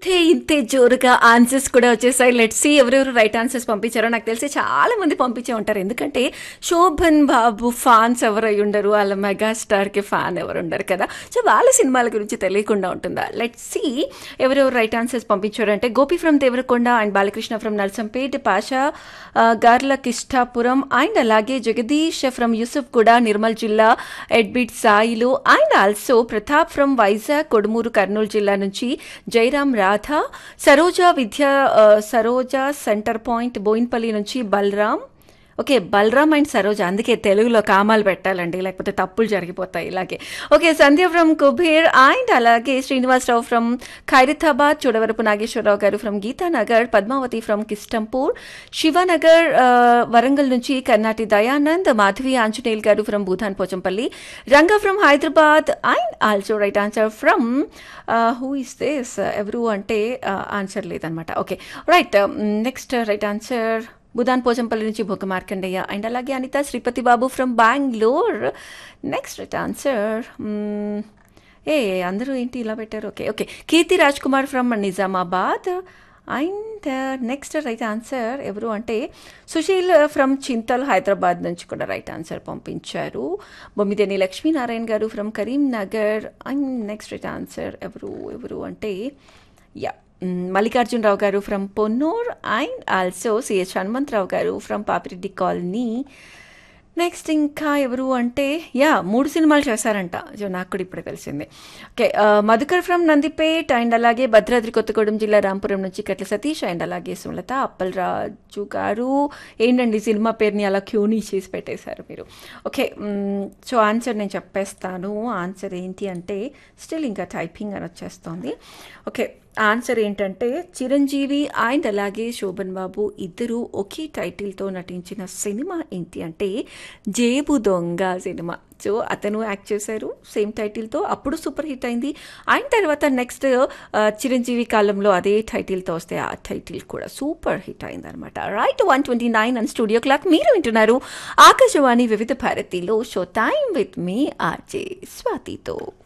ఇంతే ఇంతే జోరుగా ఆన్సర్స్ కూడా వచ్చేసాయి లెట్ సి ఎవరెవరు రైట్ ఆన్సర్స్ పంపించారో నాకు తెలిసి చాలా మంది పంపించే ఉంటారు ఎందుకంటే శోభన్ బాబు ఫ్యాన్స్ ఎవరు అయి ఉండరు వాళ్ళ మెగాస్టార్కి ఫ్యాన్ ఎవరు ఉండరు కదా సో వాళ్ళ సినిమాల గురించి తెలియకుండా ఉంటుందా లెట్ సి ఎవరెవరు రైట్ ఆన్సర్స్ పంపించారు అంటే Gopi from Devarakonda and Balakrishna from Nalsampet Pasha ఆ, గార్ల కిష్టాపురం అండ్ అలాగే జగదీష్ ఫ్రమ్ యూసుఫ్ కూడా నిర్మల్ జిల్లా ఎడ్బిట్ Sailu and also Pratap from Vizag Kodumuru Kurnool జిల్లా నుంచి జైరామ్ రాధ సరోజ విద్యా ఆ, సరోజ సెంటర్ పాయింట్ బోయిన్పల్లి నుంచి బలరాం ఓకే బలరామ్ అండ్ సరోజ అందుకే తెలుగులో కామాలు పెట్టాలండి లేకపోతే తప్పులు జరిగిపోతాయి ఇలాగే okay Sandhya from Kuber and అలాగే శ్రీనివాసరావు ఫ్రమ్ ఖైరతాబాద్ చూడవరపు నాగేశ్వరరావు గారు ఫ్రమ్ గీతానగర్ పద్మావతి ఫ్రమ్ కిస్టంపూర్ శివనగర్ ఆ, వరంగల్ నుంచి కర్ణాటి దయానంద్ మాధవి ఆంజనేయుల్ గారు from Bhoodan Pochampally Ranga from Hyderabad and also right answer from who is this ఎవరు అంటే ఆన్సర్ లేదనమాట okay right next right answer Bhoodan Pochampally నుంచి భోగ మార్కండయ్య అండ్ అలాగే Anitha Sripathi Babu from Bangalore next right answer ఏ అందరూ ఏంటి ఇలా పెట్టారు okay okay Keerthi Raj Kumar from Nizamabad and next right answer ఎవరు అంటే సుశీల్ ఫ్రమ్ చింతల్ హైదరాబాద్ నుంచి కూడా రైట్ ఆన్సర్ పంపించారు బొమ్మిదేని లక్ష్మీనారాయణ గారు from Karimnagar and next right answer ఎవరు ఎవరు అంటే యా మల్లికార్జునరావు గారు from Ponnur and also CH Hanumantharao గారు ఫ్రమ్ పాపిరెడ్డి కాలనీ నెక్స్ట్ ఇంకా ఎవరు అంటే యా మూడు సినిమాలు చేశారంట సో నాకు కూడా ఇప్పుడే తెలిసింది ఓకే ఆ, మధుకర్ ఫ్రమ్ నందిపేట్ అండ్ అలాగే భద్రాద్రి కొత్తగూడెం జిల్లా రాంపురం నుంచి కట్ల సతీష్ అండ్ అలాగే సుమలత అప్పలరాజు గారు ఏంటండి సినిమా పేరుని అలా క్యూని చేసి పెట్టేశారు మీరు ఓకే మ్, సో ఆన్సర్ నేను చెప్పేస్తాను ఆన్సర్ ఏంటి అంటే స్టిల్ ఇంకా టైపింగ్ అని వచ్చేస్తోంది ఓకే ఆన్సర్ ఏంటంటే చిరంజీవి అండ్ అలాగే శోభన్ బాబు ఇద్దరు ఒకే టైటిల్తో నటించిన సినిమా ఏంటి అంటే జేబు దొంగ సినిమా సో అతను యాక్ట్ చేశారు సేమ్ టైటిల్తో అప్పుడు సూపర్ హిట్ అయింది అండ్ తర్వాత నెక్స్ట్ చిరంజీవి కాలంలో అదే టైటిల్తో వస్తే ఆ టైటిల్ కూడా సూపర్ హిట్ అయింది అనమాట right one twenty nine and studio clock మీరు వింటున్నారు ఆకాశవాణి వివిధ భారతిలో షో టైమ్ విత్ మీ ఆర్జే స్వాతితో